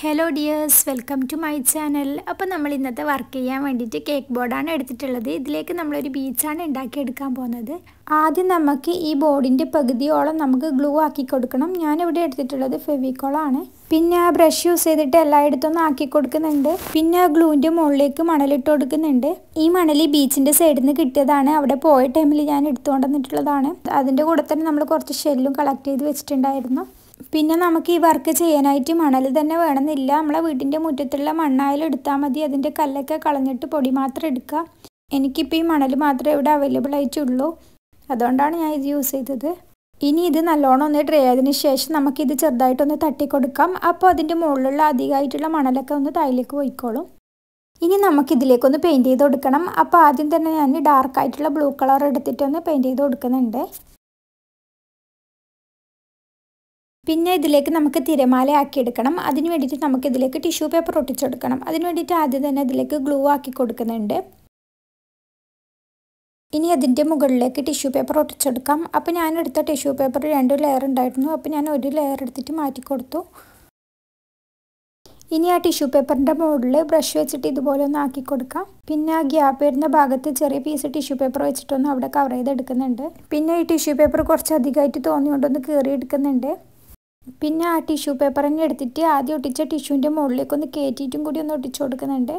hello dears welcome to my channel അപ്പോൾ നമ്മൾ ഇന്നത്തെ വർക്ക് ചെയ്യാൻ വേണ്ടിയിട്ട് കേക്ക് ബോർഡാണ് എടുത്തിട്ടുള്ളത് ഇതിലേക്ക് നമ്മളൊരു ബീച്ചാണ് ഉണ്ടാക്കിയെടുക്കാൻ പോകുന്നത് ആദ്യം നമുക്ക് ഈ ബോർഡിൻ്റെ പകുതിയോളം നമുക്ക് ഗ്ലൂ ആക്കി കൊടുക്കണം ഞാനിവിടെ എടുത്തിട്ടുള്ളത് ഫെവിക്കോളാണ് പിന്നെ ആ ബ്രഷ് യൂസ് ചെയ്തിട്ട് എല്ലായിടത്തും ആക്കി കൊടുക്കുന്നുണ്ട് പിന്നെ ആ ഗ്ലൂവിൻ്റെ മുകളിലേക്ക് മണലിട്ട് കൊടുക്കുന്നുണ്ട് ഈ മണൽ ബീച്ചിൻ്റെ സൈഡിൽ നിന്ന് കിട്ടിയതാണ് അവിടെ പോയ ടൈമിൽ ഞാൻ എടുത്തുകൊണ്ട് വന്നിട്ടുള്ളതാണ് അതിൻ്റെ കൂടെ തന്നെ നമ്മൾ കുറച്ച് ഷെല്ലും കളക്ട് ചെയ്ത് വെച്ചിട്ടുണ്ടായിരുന്നു പിന്നെ നമുക്ക് ഈ വർക്ക് ചെയ്യാനായിട്ട് മണൽ തന്നെ വേണമെന്നില്ല നമ്മളെ വീട്ടിൻ്റെ മുറ്റത്തുള്ള മണ്ണായാലും എടുത്താൽ മതി അതിൻ്റെ കല്ലൊക്കെ കളഞ്ഞിട്ട് പൊടി മാത്രം എടുക്കുക എനിക്കിപ്പോൾ ഈ മണൽ മാത്രമേ ഇവിടെ അവൈലബിൾ ആയിട്ടുള്ളൂ അതുകൊണ്ടാണ് ഞാൻ ഇത് യൂസ് ചെയ്തത് ഇനി ഇത് നല്ലോണം ഒന്ന് ഡ്രൈ ആയതിന് ശേഷം നമുക്കിത് ചെറുതായിട്ടൊന്ന് തട്ടി കൊടുക്കാം അപ്പോൾ അതിൻ്റെ മുകളിലുള്ള അധികമായിട്ടുള്ള മണലൊക്കെ ഒന്ന് തായിലേക്ക് പോയിക്കോളും ഇനി നമുക്കിതിലേക്കൊന്ന് പെയിൻറ്റ് ചെയ്ത് കൊടുക്കണം അപ്പോൾ ആദ്യം തന്നെ ഞാൻ ഡാർക്കായിട്ടുള്ള ബ്ലൂ കളർ എടുത്തിട്ടൊന്ന് പെയിൻറ്റ് ചെയ്ത് കൊടുക്കുന്നുണ്ട് പിന്നെ ഇതിലേക്ക് നമുക്ക് തിരമാല ആക്കി എടുക്കണം അതിന് വേണ്ടിയിട്ട് നമുക്ക് ഇതിലേക്ക് ടിഷ്യൂ പേപ്പർ ഒട്ടിച്ചെടുക്കണം അതിന് വേണ്ടിയിട്ട് ആദ്യം തന്നെ ഇതിലേക്ക് ഗ്ലൂ ആക്കി കൊടുക്കുന്നുണ്ട് ഇനി അതിൻ്റെ മുകളിലേക്ക് ടിഷ്യൂ പേപ്പർ ഒട്ടിച്ചെടുക്കാം അപ്പോൾ ഞാൻ എടുത്ത ടിഷ്യൂ പേപ്പർ രണ്ട് ലെയർ ഉണ്ടായിരുന്നു അപ്പോൾ ഞാൻ ഒരു ലെയർ എടുത്തിട്ട് മാറ്റി കൊടുത്തു ഇനി ആ ടിഷ്യൂ പേപ്പറിൻ്റെ മുകളിൽ ബ്രഷ് വെച്ചിട്ട് ഇതുപോലെ ഒന്ന് ആക്കി കൊടുക്കാം പിന്നെ ആ ഗ്യാപ്പ് വരുന്ന ഭാഗത്ത് ചെറിയ പീസ് ടിഷ്യൂ പേപ്പർ വെച്ചിട്ടൊന്ന് അവിടെ കവർ ചെയ്തെടുക്കുന്നുണ്ട് പിന്നെ ഈ ടിഷ്യൂ പേപ്പർ കുറച്ച് അധികമായിട്ട് തോന്നിക്കൊണ്ടൊന്ന് കീറി എടുക്കുന്നുണ്ട് പിന്നെ ആ ടിഷ്യൂ പേപ്പർ തന്നെ എടുത്തിട്ട് ആദ്യം ഒട്ടിച്ച ടിഷ്യൂവിൻ്റെ മുകളിലേക്ക് ഒന്ന് കയറ്റിയിട്ടും കൂടി ഒന്ന് ഒട്ടിച്ചു കൊടുക്കുന്നുണ്ട്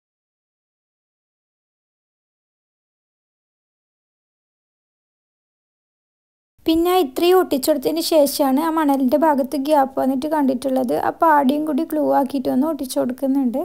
പിന്നെ ഇത്രയും ഒട്ടിച്ചെടുത്തതിന് ശേഷമാണ് ആ മണലിൻ്റെ ഭാഗത്ത് ഗ്യാപ്പ് വന്നിട്ട് കണ്ടിട്ടുള്ളത് അപ്പോൾ ആടിയും കൂടി ക്ലൂ ആക്കിയിട്ട് ഒന്ന് ഒട്ടിച്ചു കൊടുക്കുന്നുണ്ട്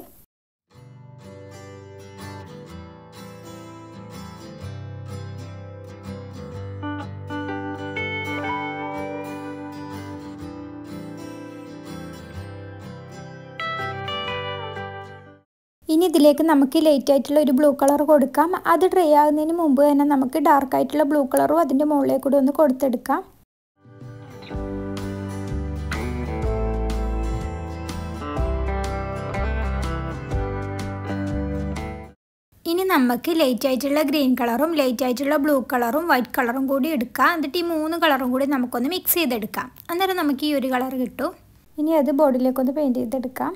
ഇനി ഇതിലേക്ക് നമുക്ക് ലൈറ്റ് ആയിട്ടുള്ള ഒരു ബ്ലൂ കളർ കൊടുക്കാം അത് ഡ്രൈ ആകുന്നതിന് മുമ്പ് തന്നെ നമുക്ക് ഡാർക്ക് ആയിട്ടുള്ള ബ്ലൂ കളറും അതിൻ്റെ മുകളിലേക്ക് കൂടി ഒന്ന് കൊടുത്തെടുക്കാം ഇനി നമുക്ക് ലൈറ്റ് ആയിട്ടുള്ള ഗ്രീൻ കളറും ലൈറ്റ് ആയിട്ടുള്ള ബ്ലൂ കളറും വൈറ്റ് കളറും കൂടി എടുക്കാം എന്നിട്ട് ഈ മൂന്ന് കളറും കൂടി നമുക്കൊന്ന് മിക്സ് ചെയ്തെടുക്കാം അന്നേരം നമുക്ക് ഈ ഒരു കളർ കിട്ടും ഇനി അത് ബോർഡിലേക്കൊന്ന് പെയിൻറ്റ് ചെയ്തെടുക്കാം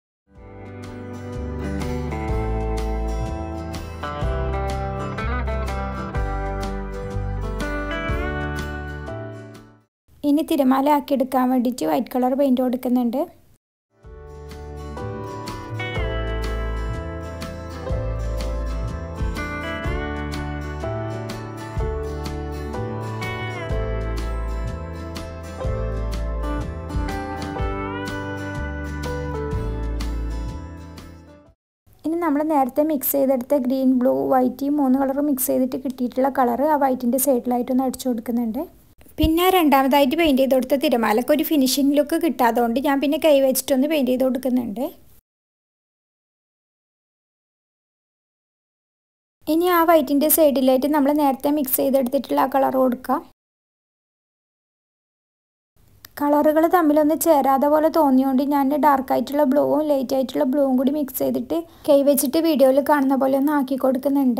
ഇനി തിരമാല ആക്കി എടുക്കാൻ വേണ്ടിയിട്ട് വൈറ്റ് കളർ പെയിൻറ്റ് കൊടുക്കുന്നുണ്ട് ഇനി നമ്മൾ നേരത്തെ മിക്സ് ചെയ്തെടുത്ത ഗ്രീൻ ബ്ലൂ വൈറ്റ് ഈ മൂന്ന് കളർ മിക്സ് ചെയ്തിട്ട് കിട്ടിയിട്ടുള്ള കളർ ആ വൈറ്റിൻ്റെ സൈഡിലായിട്ടൊന്ന് അടിച്ചു കൊടുക്കുന്നുണ്ട് പിന്നെ രണ്ടാമതായിട്ട് പെയിൻറ്റ് ചെയ്ത് കൊടുത്ത തിരമാലക്ക് ഒരു ഫിനിഷിംഗ് ലുക്ക് കിട്ടാത്തതുകൊണ്ട് ഞാൻ പിന്നെ കൈ വെച്ചിട്ടൊന്ന് പെയിൻറ്റ് ചെയ്ത് കൊടുക്കുന്നുണ്ട് ഇനി ആ വൈറ്റിൻ്റെ സൈഡിലായിട്ട് നമ്മൾ നേരത്തെ മിക്സ് ചെയ്തെടുത്തിട്ടുള്ള ആ കളർ കൊടുക്കാം കളറുകൾ തമ്മിലൊന്ന് ചേരാതെ പോലെ തോന്നിയോണ്ട് ഞാൻ ഡാർക്ക് ആയിട്ടുള്ള ബ്ലൂവും ലൈറ്റ് ആയിട്ടുള്ള ബ്ലൂവും കൂടി മിക്സ് ചെയ്തിട്ട് കൈ വെച്ചിട്ട് വീഡിയോയിൽ കാണുന്ന പോലെ ഒന്ന് ആക്കി കൊടുക്കുന്നുണ്ട്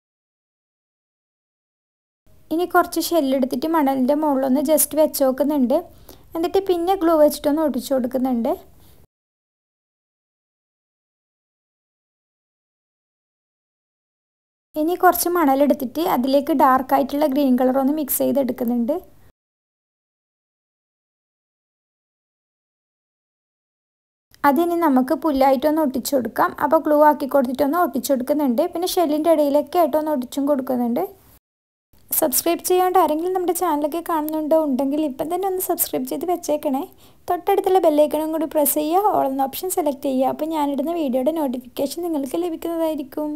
ഇനി കുറച്ച് ഷെല്ലെടുത്തിട്ട് മണലിൻ്റെ മുകളിലൊന്ന് ജസ്റ്റ് വെച്ച് നോക്കുന്നുണ്ട് എന്നിട്ട് പിന്നെ ഗ്ലൂ വെച്ചിട്ടൊന്ന് ഒട്ടിച്ചു കൊടുക്കുന്നുണ്ട് ഇനി കുറച്ച് മണലെടുത്തിട്ട് അതിലേക്ക് ഡാർക്ക് ആയിട്ടുള്ള ഗ്രീൻ കളർ ഒന്ന് മിക്സ് ചെയ്തെടുക്കുന്നുണ്ട് അതിനി നമുക്ക് പുല്ലായിട്ടൊന്ന് ഒട്ടിച്ചു കൊടുക്കാം അപ്പോൾ ഗ്ലൂ ആക്കി കൊടുത്തിട്ടൊന്ന് ഒട്ടിച്ചു കൊടുക്കുന്നുണ്ട് പിന്നെ ഷെല്ലിൻ്റെ ഇടയിലൊക്കെ ആയിട്ടൊന്ന് ഒട്ടിച്ചും കൊടുക്കുന്നുണ്ട് സബ്സ്ക്രൈബ് ചെയ്യാണ്ട് ആരെങ്കിലും നമ്മുടെ ചാനലൊക്കെ കാണുന്നുണ്ടോ ഉണ്ടെങ്കിൽ ഇപ്പം തന്നെ ഒന്ന് സബ്സ്ക്രൈബ് ചെയ്ത് വെച്ചേക്കണേ തൊട്ടടുത്തുള്ള ബെല്ലൈക്കണും കൂടി പ്രസ് ചെയ്യുക ഓൾ എന്ന ഓപ്ഷൻ സെലക്ട് ചെയ്യുക അപ്പോൾ ഞാനിടുന്ന വീഡിയോയുടെ നോട്ടിഫിക്കേഷൻ നിങ്ങൾക്ക് ലഭിക്കുന്നതായിരിക്കും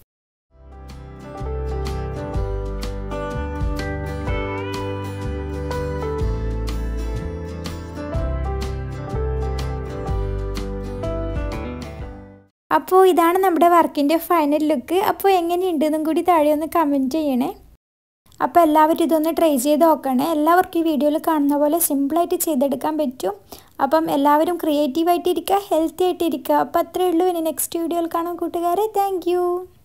അപ്പോൾ ഇതാണ് നമ്മുടെ വർക്കിൻ്റെ ഫൈനൽ ലുക്ക് അപ്പോൾ എങ്ങനെയുണ്ടെന്നും കൂടി താഴെ ഒന്ന് കമൻറ്റ് ചെയ്യണേ അപ്പോൾ എല്ലാവരും ഇതൊന്ന് ട്രൈ ചെയ്ത് നോക്കണേ എല്ലാവർക്കും ഈ വീഡിയോയിൽ കാണുന്ന പോലെ സിമ്പിളായിട്ട് ചെയ്തെടുക്കാൻ പറ്റും അപ്പം എല്ലാവരും ക്രിയേറ്റീവായിട്ട് ഇരിക്കുക ഹെൽത്തി ആയിട്ട് ഇരിക്കുക അപ്പോൾ അത്രയേ ഉള്ളൂ ഇനി നെക്സ്റ്റ് വീഡിയോയിൽ കാണാം കൂട്ടുകാരെ താങ്ക്